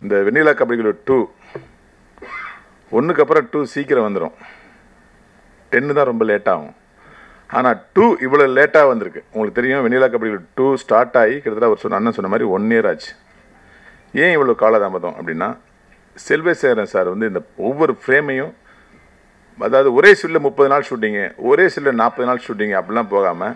இந்த வெண்ணிலா கபடிக்குழு டூ ஒன்றுக்கு அப்புறம் டூ சீக்கிரம் வந்துடும் டென்னு தான் ரொம்ப லேட் ஆகும் ஆனால் டூ இவ்வளோ லேட்டாக வந்திருக்கு உங்களுக்கு தெரியும் வெண்ணிலா கபடிக்குழு டூ ஸ்டார்ட் ஆகி கிட்டத்தட்ட அவர் சொன்ன அண்ணன் சொன்ன மாதிரி ஒன் இயர் ஆச்சு ஏன் இவ்வளோ காலதாமதம் அப்படின்னா செல்வசேகரன் சார் வந்து இந்த ஒவ்வொரு ஃப்ரேமையும் அதாவது ஒரே சில்ல முப்பது நாள் ஷூட்டிங்கு ஒரே சில்ல நாற்பது நாள் ஷூட்டிங்கு அப்படிலாம் போகாமல்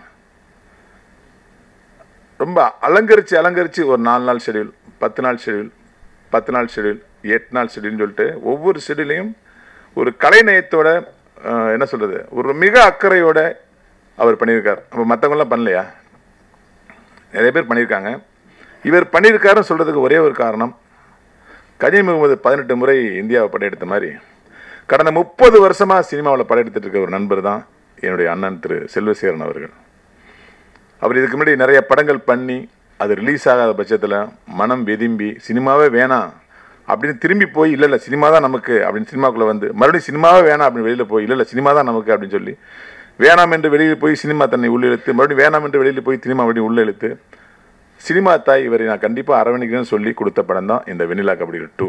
ரொம்ப அலங்கரித்து அலங்கரித்து ஒரு நாலு நாள் ஷெடியூல் பத்து நாள் ஷெடியூல் பத்து நாள் ஷெடியூல் எட்டு நாள் ஷெடியூல்னு சொல்லிட்டு ஒவ்வொரு ஷெடியூலையும் ஒரு கலைநயத்தோட அஹ், என்ன சொல்கிறது ஒரு மிக அக்கறையோட அவர் பண்ணியிருக்கார் அப்போ மற்றவங்களாம் பண்ணலையா நிறைய பேர் பண்ணியிருக்காங்க இவர் பண்ணியிருக்காருன்னு சொல்கிறதுக்கு ஒரே ஒரு காரணம் கஜி முகமது பதினெட்டு முறை இந்தியாவை படையெடுத்த மாதிரி கடந்த முப்பது வருஷமாக சினிமாவில் படையெடுத்துட்டு இருக்க ஒரு நண்பர் தான் என்னுடைய அண்ணன் திரு செல்வசேகரன் அவர்கள் அவர் இதுக்கு முன்னாடி நிறைய படங்கள் பண்ணி அது ரிலீஸ் ஆகாத பட்சத்தில் மனம் வெதும்பி சினிமாவே வேணாம் அப்படின்னு திரும்பி போய் இல்லை இல்லை சினிமா தான் நமக்கு அப்படின்னு சினிமாக்குள்ளே வந்து மறுபடியும் சினிமாவே வேணாம் அப்படின்னு வெளியில் போய் இல்லை இல்லை சினிமா தான் நமக்கு அப்படின்னு சொல்லி வேணாம் என்று வெளியில் போய் சினிமா தன்னை உள்ளிழுத்து மறுபடியும் வேணாம் என்று வெளியில் போய் சினிமா மறுபடியும் உள்ள இழுத்து சினிமா தாய் இவரை நான் கண்டிப்பாக அரவணைக்கிறேன்னு சொல்லி கொடுத்த படம் தான் இந்த வெண்ணிலா கபடி டூ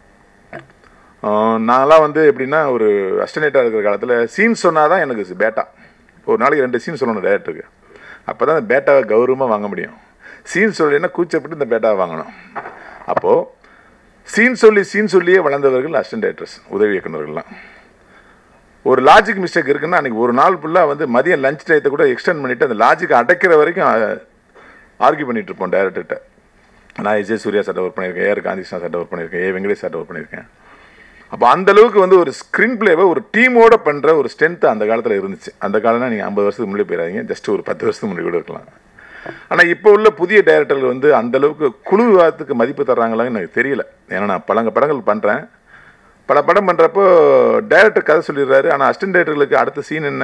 நான்லாம் வந்து எப்படின்னா ஒரு அஸ்டனேட்டாக இருக்கிற காலத்தில் சீன் சொன்னால் தான் எனக்கு பேட்டா ஒரு நாளைக்கு ரெண்டு சீன் சொல்லணும் டேரக்டருக்கு அப்போ தான் அந்த பேட்டாவை கௌரவமாக வாங்க முடியும் சீன் சொல்லினா கூச்சப்பட்டு இந்த பேட்டாவை வாங்கணும் அப்போது சீன் சொல்லி சீன் சொல்லியே வளர்ந்தவர்கள் அசிஸ்டன்ட் டேரக்டர்ஸ் உதவி இயக்குனர்கள்லாம் ஒரு லாஜிக் மிஸ்டேக் இருக்குன்னா அன்றைக்கி ஒரு நாள் ஃபுல்லாக வந்து மதியம் லஞ்ச் டயத்தை கூட எக்ஸ்டெண்ட் பண்ணிவிட்டு அந்த லாஜிக் அடைக்கிற வரைக்கும் ஆர்கியூ பண்ணிட்டு இருப்போம் டேரக்டர்கிட்ட நான் விஜய் சூர்யா சார்ட்ட ஒர்க் பண்ணியிருக்கேன் ஏஆர் காந்திகிருஷ்ணா சார்ட்ட ஒர்க் பண்ணியிருக்கேன் ஏ வெங்கடேஷ் சார்ட்ட ஒர்க் பண்ணியிருக்கேன் அப்போ அந்த அளவுக்கு வந்து ஒரு ஸ்க்ரீன் பிளேவை ஒரு டீமோட பண்ணுற ஒரு ஸ்ட்ரென்த் அந்த காலத்தில் இருந்துச்சு அந்த காலம்னா நீங்கள் ஐம்பது வருஷத்துக்கு முன்னாடி போயிடாதீங்க ஜஸ்ட் ஒரு பத்து வருஷத்துக்கு முன்னாடி கூட இருக்கலாம் ஆனால் இப்போ உள்ள புதிய டைரக்டர்கள் வந்து அந்த அளவுக்கு குழு விவாதத்துக்கு மதிப்பு தர்றாங்களான்னு எனக்கு தெரியல ஏன்னா நான் பல படங்கள் பண்ணுறேன் பல படம் பண்ணுறப்போ டைரக்டர் கதை சொல்லிடுறாரு ஆனால் அசிஸ்டன்ட் டைரக்டர்களுக்கு அடுத்த சீன் என்ன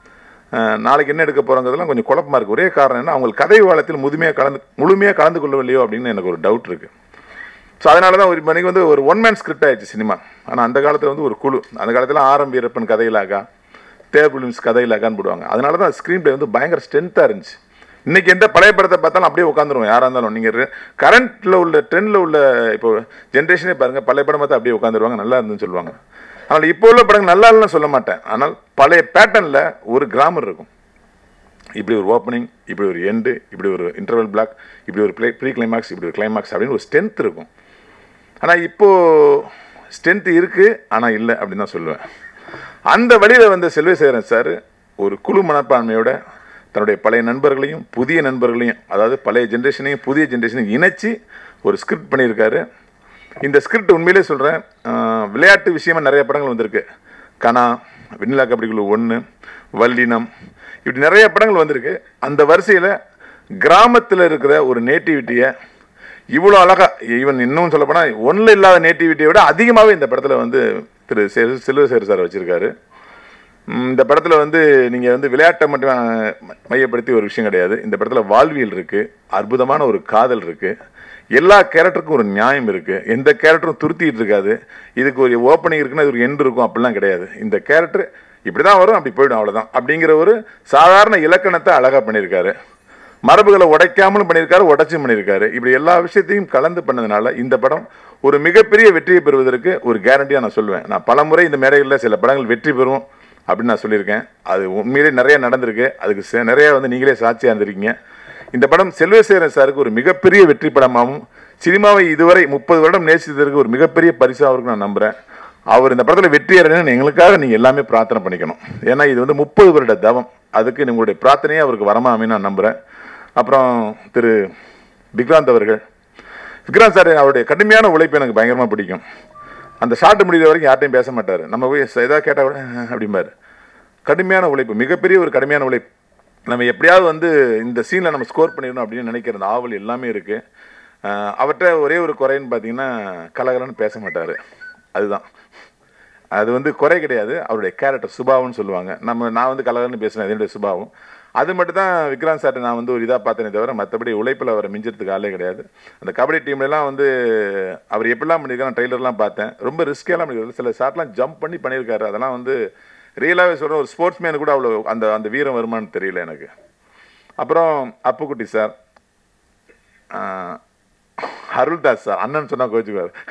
அஹ், நாளைக்கு என்ன எடுக்க போகிறோங்கிறதுலாம் கொஞ்சம் குழப்பமா இருக்குது ஒரே காரணம் என்ன அவங்க கதை வாழத்தில் முதுமையாக கலந்து முழுமையாக கலந்து கொள்ளவில்லையோ அப்படின்னு எனக்கு ஒரு டவுட் இருக்குது ஸோ அதனால தான் ஒரு மணிக்கு வந்து ஒரு ஒன் மேன் ஸ்கிரிப்ட் ஆயிடுச்சு சினிமா ஆனால் அந்த காலத்தில் வந்து ஒரு குழு அந்த காலத்தில் ஆரம் வீரப்பன் கதையிலாகா தேர்பிலிம்ஸ் கதையிலாகான்னு போடுவாங்க அதனால தான் ஸ்க்ரீன் பிளே வந்து பயங்கர ஸ்ட்ரென்த்தாக இருந்துச்சு இன்னைக்கு எந்த பழைய படத்தை பார்த்தாலும் அப்படியே உட்காந்துருவோம் யாராக இருந்தாலும் நீங்கள் கரண்ட்டில் உள்ள ட்ரெண்டில் உள்ள இப்போ ஜென்ரேஷனே பாருங்கள் பழைய படம் பார்த்தா அப்படியே உட்காந்துருவாங்க நல்லா இருந்துன்னு சொல்லுவாங்க ஆனால் இப்போ உள்ள படங்கள் நல்லா இல்லைன்னு சொல்ல மாட்டேன் ஆனால் பழைய பேட்டர்னில் ஒரு கிராமர் இருக்கும் இப்படி ஒரு ஓப்பனிங் இப்படி ஒரு எண்டு இப்படி ஒரு இன்டர்வல் பிளாக் இப்படி ஒரு ப்ளே ப்ரீ கிளைமாக்ஸ் இப்படி ஒரு கிளைமாக்ஸ் அப்படின்னு ஒரு ஸ்ட்ரென்த் இருக்கும் ஆனால் இப்போது ஸ்ட்ரென்த் இருக்குது ஆனால் இல்லை அப்படின்னு தான் சொல்லுவேன் அந்த வழியில் வந்த செல்வசேகரன் சார் ஒரு குழு மனப்பான்மையோட தன்னுடைய பழைய நண்பர்களையும் புதிய நண்பர்களையும் அதாவது பழைய ஜென்ரேஷனையும் புதிய ஜென்ரேஷனையும் இணைச்சி ஒரு ஸ்கிரிப்ட் பண்ணியிருக்காரு இந்த ஸ்கிரிப்ட் உண்மையிலே சொல்கிறேன் விளையாட்டு விஷயமா நிறைய படங்கள் வந்திருக்கு கனா வெண்ணிலா கபடிக்குழு ஒன்று வல்லினம் இப்படி நிறைய படங்கள் வந்திருக்கு அந்த வரிசையில் கிராமத்தில் இருக்கிற ஒரு நேட்டிவிட்டியை இவ்வளோ அழகா ஈவன் இன்னும் சொல்ல போனால் ஒன்றில் இல்லாத நேட்டிவிட்டியை விட அதிகமாகவே இந்த படத்தில் வந்து திரு செல் செல்வசேகர் சார் வச்சுருக்காரு ம், இந்த படத்தில் வந்து நீங்கள் வந்து விளையாட்டை மட்டும் அஹ், ம- மையப்படுத்தி ஒரு விஷயம் கிடையாது இந்த படத்தில் வாழ்வியல் இருக்குது அற்புதமான ஒரு காதல் இருக்குது எல்லா கேரக்டருக்கும் ஒரு நியாயம் இருக்குது எந்த கேரக்டரும் துருத்திட்டு இருக்காது இதுக்கு ஒரு ஓப்பனிங் இருக்குன்னா இது ஒரு எண்டு இருக்கும் அப்படிலாம் கிடையாது இந்த கேரக்டர் இப்படி தான் வரும் அப்படி போயிடும் அவ்வளோதான் அப்படிங்கிற ஒரு சாதாரண இலக்கணத்தை அழகாக பண்ணியிருக்காரு மரபுகளை உடைக்காமலும் பண்ணியிருக்காரு உடைச்சும் பண்ணியிருக்காரு இப்படி எல்லா விஷயத்தையும் கலந்து பண்ணதுனால இந்த படம் ஒரு மிகப்பெரிய வெற்றியை பெறுவதற்கு ஒரு கேரண்டியாக நான் சொல்லுவேன் நான் பலமுறை இந்த மேடைகளில் சில படங்கள் வெற்றி பெறும் அப்படின்னு நான் சொல்லியிருக்கேன் அது உண்மையிலே நிறைய நடந்திருக்கு அதுக்கு சே- நிறைய வந்து நீங்களே சாட்சியாக இருந்திருக்கீங்க இந்த படம் செல்வசேகரன் சாருக்கு ஒரு மிகப்பெரிய வெற்றி படமாகவும் சினிமாவை இதுவரை முப்பது வருடம் நேசித்ததற்கு ஒரு மிகப்பெரிய பரிசாக இருக்கும் நான் நம்புகிறேன் அவர் இந்த படத்தில் வெற்றி அடையணும்னு எங்களுக்காக நீங்கள் எல்லாமே பிரார்த்தனை பண்ணிக்கணும் ஏன்னா இது வந்து முப்பது வருட தவம் அதுக்கு உங்களுடைய பிரார்த்தனையே அவருக்கு வரமா அமைன்னு நான் நம்புகிறேன் அப்புறம் திரு விக்ராந்த் அவர்கள் விக்ராந்த் சார் அவருடைய கடுமையான உழைப்பு எனக்கு பயங்கரமாக பிடிக்கும் அந்த ஷார்ட் முடிகிற வரைக்கும் யார்ட்டையும் பேச மாட்டார் நம்ம போய் ச- ஏதாவது கேட்டால் கூட அப்படிம்பாரு கடுமையான உழைப்பு மிகப்பெரிய ஒரு கடுமையான உழைப்பு நம்ம எப்படியாவது வந்து இந்த சீனில் நம்ம ஸ்கோர் பண்ணிடணும் அப்படின்னு நினைக்கிற அந்த ஆவல் எல்லாமே இருக்குது அவர்கிட்ட ஒரே ஒரு குறைன்னு பார்த்தீங்கன்னா கலகலன்னு பேச மாட்டார் அதுதான் அது வந்து குறை கிடையாது அவருடைய கேரக்டர் சுபாவம்னு சொல்லுவாங்க நம்ம நான் வந்து கலகலன்னு பேசுனேன் என்னுடைய சுபாவம் அது மட்டும் தான் விக்ராந்த் சார்ட்ட நான் வந்து ஒரு இதாக பார்த்தேனே தவிர மற்றபடி உழைப்பில் அவரை மிஞ்சறதுக்கு ஆளே கிடையாது அந்த கபடி டீம்லலாம் வந்து அவர் எப்படிலாம் பண்ணியிருக்காரு ட்ரெய்லர்லாம் பார்த்தேன் ரொம்ப ரிஸ்கெல்லாம் பண்ணியிருக்காரு சில ஷாட்லாம் ஜம்ப் பண்ணி பண்ணியிருக்காரு அதெல்லாம் வந்து ரியலாகவே சொல்கிறேன் ஒரு ஸ்போர்ட்ஸ் மேனு கூட அவ்வளோ அந்த அந்த வீரம் வருமானு தெரியல எனக்கு அப்புறம் அப்புக்குட்டி சார் ஆஹ், அருள்தாஸ் சார் அண்ணன் சொன்னால் கோச்சுக்குவார்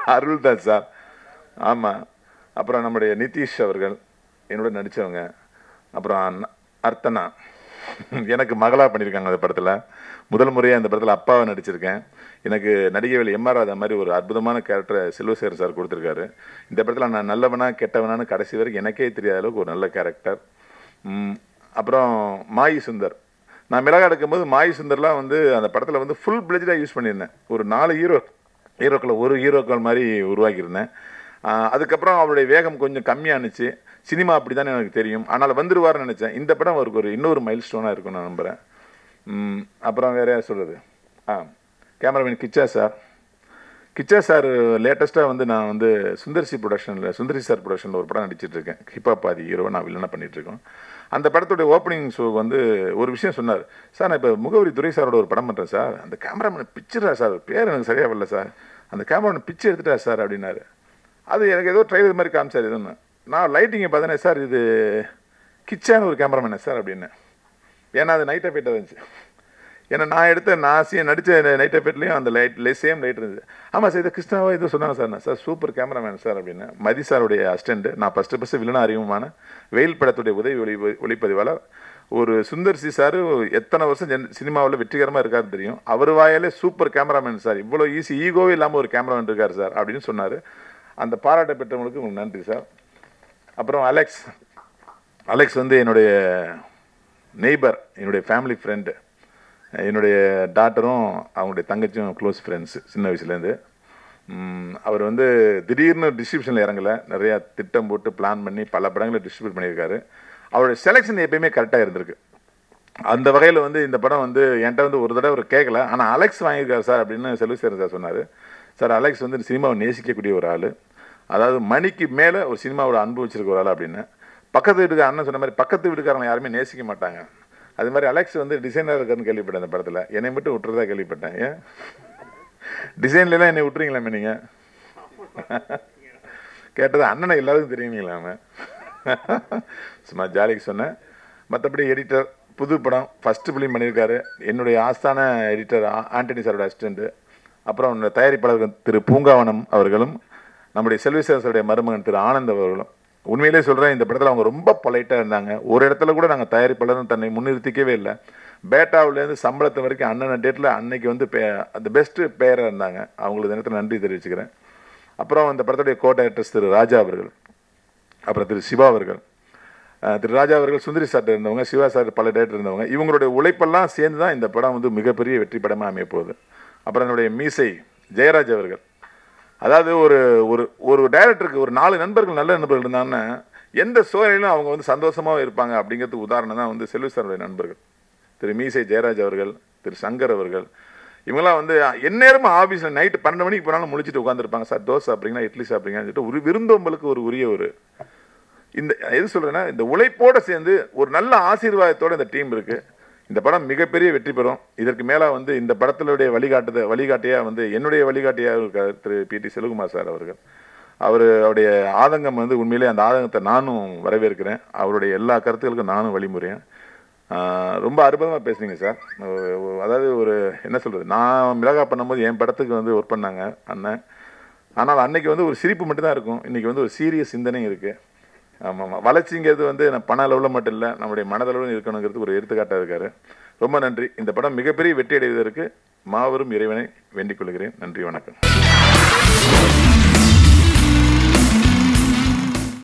அருள் தான் சார் ஆமாம் அப்புறம் நம்முடைய நிதிஷ் அவர்கள் என்னோட நடித்தவங்க அப்புறம் அண்ணா- அர்த்தனா எனக்கு மகளா பண்ணியிருக்காங்க அந்த படத்தில் முதல் முறையாக அந்த படத்தில் அப்பாவை நடிச்சிருக்கேன் எனக்கு நடிகவேல் எம்ஆர் ராதா மாதிரி ஒரு அற்புதமான கேரக்டரை செல்வசேகர் சார் கொடுத்துருக்காரு இந்த படத்தில் நான் நல்லவனா கெட்டவனான்னு கடைசி வரைக்கும் எனக்கே தெரியாத அளவுக்கு ஒரு நல்ல கேரக்டர் ம், அப்புறம் மாயி சுந்தர் நான் மிளகா எடுக்கும்போது மாயி சுந்தர்லாம் வந்து அந்த படத்தில் வந்து ஃபுல் பிளஜாக யூஸ் பண்ணியிருந்தேன் ஒரு நாலு ஹீரோ ஹீரோக்களை ஒரு ஹீரோக்கள் மாதிரி உருவாக்கியிருந்தேன் ஆஹ் அதுக்கப்புறம் அவருடைய வேகம் கொஞ்சம் கம்மியானுச்சு சினிமா அப்படி தான் எனக்கு தெரியும் ஆனால் வந்துருவார்னு நினச்சேன் இந்த படம் அவருக்கு ஒரு இன்னொரு மைல் ஸ்டோனாக இருக்கும் நான் நம்புகிறேன் ம், அப்புறம் வேற யார் சொல்கிறது ஆ cameraman Kicha sir Kicha sir லேட்டஸ்ட்டாக வந்து நான் வந்து சுந்தர்சி ப்ரொடக்ஷனில் சுந்தரி சார் ப்ரொடக்ஷனில் ஒரு படம் நடிச்சிட்டு இருக்கேன் ஹிப்ஹாப் பாதி ஹீரோ நான் வில்லனா பண்ணிட்டு இருக்கோம் அந்த படத்துடைய ஓப்பனிங் ஷோ வந்து ஒரு விஷயம் சொன்னார் சார் நான் இப்போ முகவரி துரை சாரோட ஒரு படம் பண்ணுறேன் சார் அந்த கேமராமேன் பிக்சரா சார் பேர் எனக்கு சரியாக வரல சார் அந்த கேமராமேன் பிக்சர் எடுத்துட்டா சார் அப்படின்னாரு அது எனக்கு ஏதோ ட்ரைவர் மாதிரி காமிச்சார் இதுன்னு நான் லைட்டிங்கை பார்த்தேனே சார் இது கிச்சான ஒரு கேமராமேனே சார் அப்படின்னு ஏன்னா அது நைட் எஃபெக்டாக இருந்துச்சு ஏன்னா நான் எடுத்த நான் சி நடித்த நைட் எஃபெக்ட்லேயும் அந்த லைட் சேம் லைட் இருந்துச்சு ஆமாம் சார் இதை கிருஷ்ணாவா இது சொன்னாங்க சார் நான் சார் சூப்பர் கேமராமேன் சார் அப்படின்னு மதி சாருடைய அசிஸ்டண்ட் நான் ஃபஸ்ட்டு ஃபஸ்ட்டு வில்லனா அறிமுகமான வெயில் படத்துடைய உதவி ஒளி ஒளிப்பதிவாளர் ஒரு சுந்தர் சி சார் எத்தனை வருஷம் ஜென் சினிமாவில் வெற்றிகரமாக இருக்காருன்னு தெரியும் அவர் வாயாலே சூப்பர் கேமராமேன் சார் இவ்வளோ ஈஸி ஈகோவே இல்லாமல் ஒரு கேமராமேன் இருக்கார் சார் அப்படின்னு சொன்னார் அந்த பாராட்ட பெற்றவங்களுக்கு உங்களுக்கு நன்றி சார் அப்புறம் அலெக்ஸ் அலெக்ஸ் வந்து என்னுடைய நெய்பர் என்னுடைய ஃபேமிலி ஃப்ரெண்டு என்னுடைய டாட்டரும் அவங்களுடைய தங்கச்சியும் க்ளோஸ் ஃப்ரெண்ட்ஸ் சின்ன வயசுலேருந்து அவர் வந்து திடீர்னு டிஸ்ட்ரிபியூஷனில் இறங்கலை நிறையா திட்டம் போட்டு பிளான் பண்ணி பல படங்களை டிஸ்ட்ரிபியூட் பண்ணியிருக்காரு அவருடைய செலெக்ஷன் எப்பயுமே கரெக்டாக இருந்திருக்கு அந்த வகையில் வந்து இந்த படம் வந்து என்கிட்ட வந்து ஒரு தடவை ஒரு கேட்கல ஆனால் அலெக்ஸ் வாங்கியிருக்காரு சார் அப்படின்னு செல்வசேரன் சார் சொன்னார் சார் அலெக்ஸ் வந்து சினிமாவை நேசிக்கக்கூடிய ஒரு ஆள் அதாவது மணிக்கு மேலே ஒரு சினிமாவோட அன்பு வச்சிருக்க ஒரு ஆள் அப்படின்னு பக்கத்து வீட்டுக்கு அண்ணன் சொன்ன மாதிரி பக்கத்து வீட்டுக்காரங்க யாருமே நேசிக்க மாட்டாங்க அது மாதிரி அலெக்ஸ் வந்து டிசைனர் இருக்காருன்னு கேள்விப்பட்டேன் அந்த படத்தில் என்னை மட்டும் விட்டுறதா கேள்விப்பட்டேன் ஏன் டிசைன்லாம் என்னை விட்டுறீங்களாமே நீங்கள் கேட்டது அண்ணனை எல்லாருக்கும் தெரியுங்களாமே சும்மா ஜாலிக்கு சொன்னேன் மற்றபடி எடிட்டர் புது படம் ஃபஸ்ட்டு ஃபிலிம் பண்ணியிருக்காரு என்னுடைய ஆஸ்தான எடிட்டர் ஆ- ஆண்டனி சாரோட அசிஸ்டண்ட்டு அப்புறம் இந்த தயாரிப்பாளர்கள் திரு பூங்காவனம் அவர்களும் நம்முடைய செல்விசேசருடைய மருமகன் திரு ஆனந்த் அவர்களும் உண்மையிலே சொல்கிறேன் இந்த படத்தில் அவங்க ரொம்ப பொலைட்டாக இருந்தாங்க ஒரு இடத்துல கூட நாங்கள் தயாரிப்பாளர்னு தன்னை முன்னிறுத்திக்கவே இல்லை பேட்டாவிலேருந்து சம்பளத்தை வரைக்கும் அண்ணன் டேட்டில் அன்னைக்கு வந்து பே அந்த பெஸ்ட்டு பேராக இருந்தாங்க அவங்களுக்கு தினத்தில் நன்றி தெரிவிச்சுக்கிறேன் அப்புறம் இந்த படத்துடைய கோ டைரக்டர்ஸ் திரு ராஜா அவர்கள் அப்புறம் திரு சிவா அவர்கள் அஹ் திரு ராஜா அவர்கள் சுந்தரி சார் இருந்தவங்க சிவா சார் பல டேரக்டர் இருந்தவங்க இவங்களுடைய உழைப்பெல்லாம் சேர்ந்து தான் இந்த படம் வந்து மிகப்பெரிய வெற்றி படமாக அமைய போகுது அப்புறம் என்னுடைய மீசை ஜெயராஜ் அவர்கள் அதாவது ஒரு ஒரு ஒரு டைரக்டருக்கு ஒரு நாலு நண்பர்கள் நல்ல நண்பர்கள் இருந்தாங்கன்னா எந்த சூழலிலும் அவங்க வந்து சந்தோஷமாக இருப்பாங்க அப்படிங்கிறதுக்கு உதாரணம் தான் வந்து செல்வி சாருடைய நண்பர்கள் திரு மீசை ஜெயராஜ் அவர்கள் திரு சங்கர் அவர்கள் இவங்கெல்லாம் வந்து எந்நேரமும் ஆஃபீஸில் நைட்டு பன்னெண்டு மணிக்கு போனாலும் முழிச்சிட்டு உட்காந்துருப்பாங்க சார் தோசை சாப்பிட்றீங்களா இட்லி சாப்பிட்றீங்கன்னு சொல்லிட்டு ஒரு விருந்தோம்பலுக்கு ஒரு உரிய ஒரு இந்த எது சொல்றேன்னா இந்த உழைப்போட சேர்ந்து ஒரு நல்ல ஆசீர்வாதத்தோட இந்த டீம் இருக்கு இந்த படம் மிகப்பெரிய வெற்றி பெறும் இதற்கு மேல வந்து இந்த படத்தினுடைய வழிகாட்டுத வழிகாட்டியா வந்து என்னுடைய வழிகாட்டியா இருக்கார் Thiru P T Selvakumar sir அவர்கள் அவர் அவருடைய ஆதங்கம் வந்து உண்மையிலே அந்த ஆதங்கத்தை நானும் வரவேற்கிறேன் அவருடைய எல்லா கருத்துக்களுக்கும் நானும் வழிமுறையேன் ஆஹ் ரொம்ப அற்புதமாக பேசுனீங்க சார் ஒ- ஒ- அதாவது ஒரு என்ன சொல்றது நான் மிளகா பண்ணும்போது என் படத்துக்கு வந்து ஒர்க் பண்ணாங்க அண்ணன் ஆனால் அன்னைக்கு வந்து ஒரு சிரிப்பு மட்டும்தான் இருக்கும் இன்னைக்கு வந்து ஒரு சீரியஸ் சிந்தனையும் இருக்கு ஆமாம் ஆமாம் வளர்ச்சிங்கிறது வந்து நான் பண அளவில் மட்டும் இல்லை நம்முடைய மனதளவில் இருக்கணுங்கிறது ஒரு எடுத்துக்காட்டாக இருக்காரு ரொம்ப நன்றி இந்த படம் மிகப்பெரிய வெற்றி அடைவதற்கு மாபெரும் இறைவனை வேண்டிக் கொள்கிறேன் நன்றி வணக்கம்